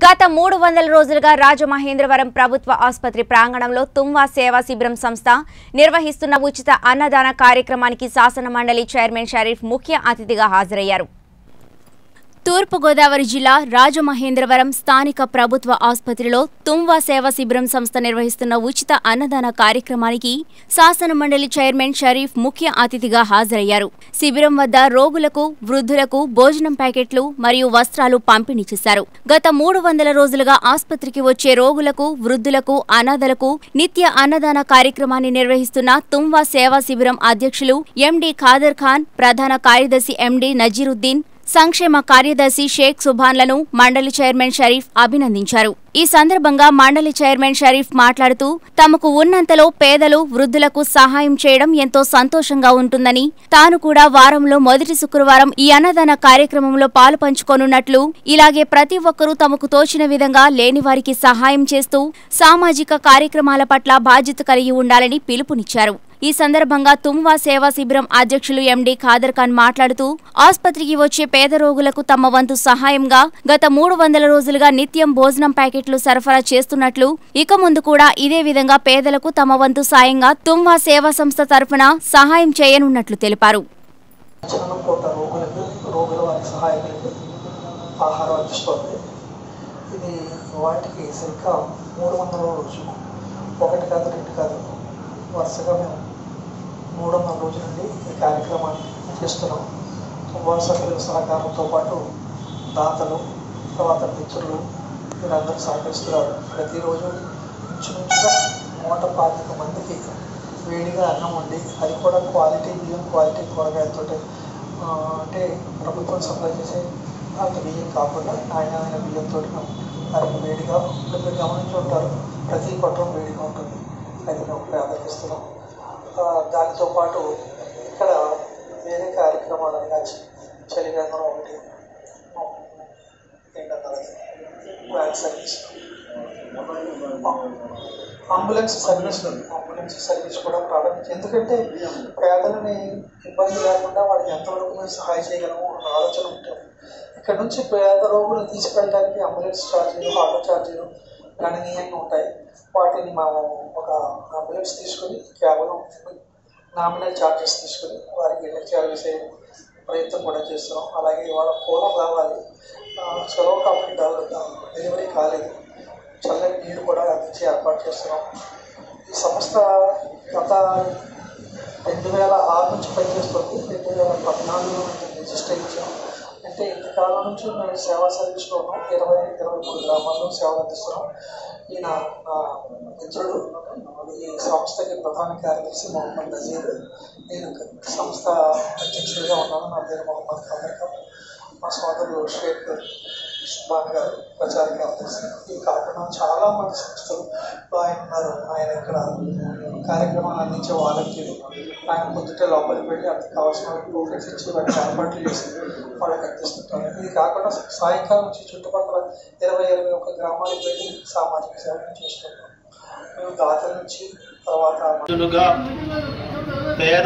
గత మూడు వందల రోజులుగా రాజమహేంద్రవరం ప్రభుత్వ ఆసుపత్రి ప్రాంగణంలో తుంవా సేవా శిబిరం సంస్థ నిర్వహిస్తున్న ఉచిత అన్నదాన కార్యక్రమానికి శాసన మండలి చైర్మన్ షరీఫ్ ముఖ్య అతిథిగా హాజరయ్యారు తూర్పుగోదావరి జిల్లా రాజమహేంద్రవరం స్థానిక ప్రభుత్వ ఆసుపత్రిలో తుంవా సేవా శిబిరం సంస్థ నిర్వహిస్తున్న ఉచిత అన్నదాన కార్యక్రమానికి శాసన మండలి చైర్మన్ షరీఫ్ ముఖ్య అతిథిగా హాజరయ్యారు శిబిరం వద్ద రోగులకు వృద్ధులకు భోజనం ప్యాకెట్లు మరియు వస్త్రాలు పంపిణీ చేశారు గత మూడు వందల రోజులుగా ఆసుపత్రికి వచ్చే రోగులకు వృద్ధులకు అనాథలకు నిత్య అన్నదాన కార్యక్రమాన్ని నిర్వహిస్తున్న తుంవా సేవా శిబిరం అధ్యక్షులు ఎండి ఖాదర్ ఖాన్ ప్రధాన కార్యదర్శి ఎండి నజీరుద్దీన్ సంక్షేమ కార్యదర్శి షేక్ సుభాన్లను మండలి చైర్మన్ షరీఫ్ అభినందించారు ఈ సందర్భంగా మండలి చైర్మన్ షరీఫ్ మాట్లాడుతూ తమకు ఉన్నంతలో పేదలు వృద్ధులకు సహాయం చేయడం ఎంతో సంతోషంగా ఉంటుందని తాను కూడా వారంలో మొదటి శుక్రవారం ఈ అన్నదాన కార్యక్రమంలో పాలు పంచుకోనున్నట్లు ఇలాగే ప్రతి ఒక్కరూ తమకు తోచిన విధంగా లేని వారికి సహాయం చేస్తూ సామాజిక కార్యక్రమాల పట్ల బాధ్యత కలిగి ఉండాలని పిలుపునిచ్చారు ఈ సందర్భంగా తుమ్వా సేవా శిబిరం అధ్యక్షులు ఎండి ఖాదర్ ఖాన్ మాట్లాడుతూ ఆసుపత్రికి వచ్చే పేద రోగులకు తమ వంతు సహాయంగా గత మూడు వందల రోజులుగా నిత్యం భోజనం ప్యాకెట్లు సరఫరా చేస్తున్నట్లు ఇక ముందు కూడా ఇదే విధంగా పేదలకు తమ వంతు సాయంగా తుమ్వా సేవా సంస్థ తరఫున సహాయం చేయనున్నట్లు తెలిపారు చిన్న పూట రోగులకు రోగుల వారి సహాయానికి ఆహారం అందిస్తుంది ఇది వాటికి సరిగ్గా మూడు వందల రోజు ఒకటి కాదు రెండు కాదు వరుసగా మేము మూడు వందల రోజుల నుండి ఈ కార్యక్రమాన్ని చేస్తున్నాం కుటుంబ సభ్యుల సహకారంతో పాటు దాతలు తర్వాత మిత్రులు వీరందరూ సహకరిస్తున్నారు ప్రతిరోజు ఇంచుమించుగా నూట పాతిక మందికి వేడిగా అన్నం వండి అది కూడా క్వాలిటీ బియ్యం క్వాలిటీ కూరగాయలతో అంటే ప్రభుత్వం సప్లై చేసే అంత బియ్యం కాకుండా నాణ్యమైన బియ్యంతో మేము దానికి వేడిగా ఇప్పుడు మీరు గమనించి ఉంటారు ప్రతి పట్టణం వేడిగా ఉంటుంది అది మేము ప్రారంభిస్తున్నాం ఆ, దానితో పాటు ఇక్కడ వేరే కార్యక్రమాలు అనగా చలివేంద్రం ఒకటి ఏంటంటారు వ్యాన్ సర్వీస్ అంబులెన్స్ సర్వీస్ ఉంది అంబులెన్స్ సర్వీస్ కూడా ప్రారంభించి ఎందుకంటే పేదలని ఇబ్బంది లేకుండా వాళ్ళకి ఎంతవరకు మేము సహాయం చేయగలము అన్న ఆలోచన ఉంటుంది ఇక్కడ నుంచి పేద రోగులు తీసుకెళ్ళడానికి అంబులెన్స్ ఛార్జీలు ఆటో ఛార్జీలు గణనీయంగా ఉంటాయి వాటిని మేము ఒక అంబులెన్స్ తీసుకుని కేవలం నామినల్ ఛార్జెస్ తీసుకుని వారికి ఇళ్ళకి చేరవేసే ప్రయత్నం కూడా చేస్తున్నాం అలాగే ఇవాళ పూలం రావాలి ఆ, సెలవు కాబట్టి డెలివరీ కాలేదు చల్లని నీరు కూడా అందించి ఏర్పాటు చేస్తున్నాం ఈ సంస్థ గత రెండు వేల ఆరు నుంచి పనిచేస్తుంది రెండు వేల పద్నాలుగులో మేము రిజిస్టర్ ఇచ్చాం అంటే ఇంతకాలం నుంచి మేము సేవా సర్వీస్లో ఉన్నాం ఇరవై ఇరవై మూడు గ్రామాల్లో సేవలు అందిస్తున్నాం ఈయన నా మిత్రుడు ఈ సంస్థకి ప్రధాన కార్యదర్శి మొహమ్మద్ నజీర్ నేను సంస్థ అధ్యక్షుడిగా ఉన్నాను నా పేరు మొహమ్మద్ ఖాదర్ ఖాన్ మా సోదరులు షేక్ సుబాన్ గారు ప్రచార కార్యదర్శి ఇవి కాకుండా చాలా మంది సంస్థలు ఆయన ఉన్నారు ఆయన ఇక్కడ కార్యక్రమాలు అందించే వాలంటీర్లు ఆయన పొద్దుటే లోపలికి వెళ్ళి అంతకు కావాల్సిన టోకెన్స్ ఇచ్చి వాటికి ఏర్పాట్లు చేసి వాళ్ళకి అందిస్తుంటారు ఇది కాకుండా సాయంకాలం నుంచి చుట్టుపక్కల ఇరవై ఇరవై ఒక్క గ్రామాలకు వెళ్ళి సామాజిక సేవలు చేస్తుంటాం మేము దాతల నుంచి తర్వాత మందులుగా పేద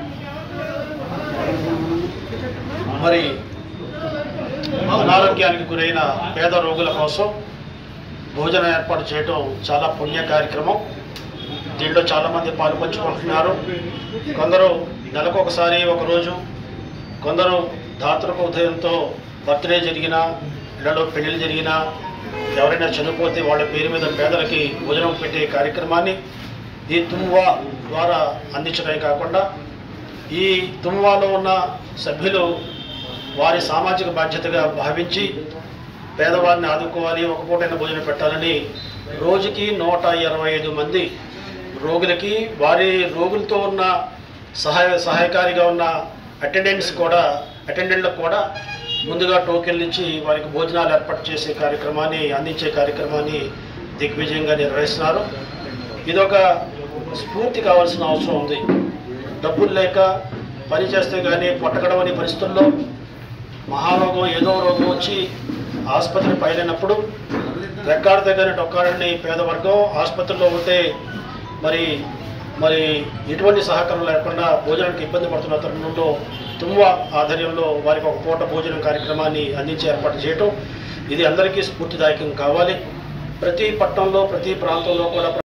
మరి అనారోగ్యానికి గురైన పేద రోగుల కోసం భోజనం ఏర్పాటు చేయడం చాలా పుణ్య కార్యక్రమం దీంట్లో చాలామంది పాల్పంచుకుంటున్నారు కొందరు నెలకు ఒకసారి ఒకరోజు కొందరు దాతృక ఉదయంతో బర్త్డే జరిగినా ఇళ్లలో పెళ్లిళ్ళు జరిగినా ఎవరైనా చనిపోతే వాళ్ళ పేరు మీద పేదలకి భోజనం పెట్టే కార్యక్రమాన్ని ఈ తుమ్వా ద్వారా అందించడమే కాకుండా ఈ తుమ్వాలో ఉన్న సభ్యులు వారి సామాజిక బాధ్యతగా భావించి పేదవారిని ఆదుకోవాలి ఒక పూటైన భోజనం పెట్టాలని రోజుకి నూట ఇరవై ఐదు మంది రోగులకి వారి రోగులతో ఉన్న సహాయ సహాయకారిగా ఉన్న అటెండెంట్స్ కూడా అటెండెంట్లకు కూడా ముందుగా టోకెన్లు ఇచ్చి వారికి భోజనాలు ఏర్పాటు చేసే కార్యక్రమాన్ని అందించే కార్యక్రమాన్ని దిగ్విజయంగా నిర్వహిస్తున్నారు ఇదొక స్ఫూర్తి కావాల్సిన అవసరం ఉంది డబ్బులు లేక పని చేస్తే కానీ పొట్టగడవని పరిస్థితుల్లో మహారోగం ఏదో రోగం వచ్చి ఆసుపత్రి పైలైనప్పుడు రెక్కాడ దగ్గర డొక్కాడని పేదవర్గం ఆసుపత్రిలో ఉంటే మరి మరి ఎటువంటి సహకారం లేకుండా భోజనానికి ఇబ్బంది పడుతున్న తరుణంలో తుమ్వ ఆధ్వర్యంలో వారికి ఒక పూట భోజనం కార్యక్రమాన్ని అందించే ఏర్పాటు చేయటం ఇది అందరికీ స్ఫూర్తిదాయకం కావాలి ప్రతి పట్టణంలో ప్రతి ప్రాంతంలో కూడా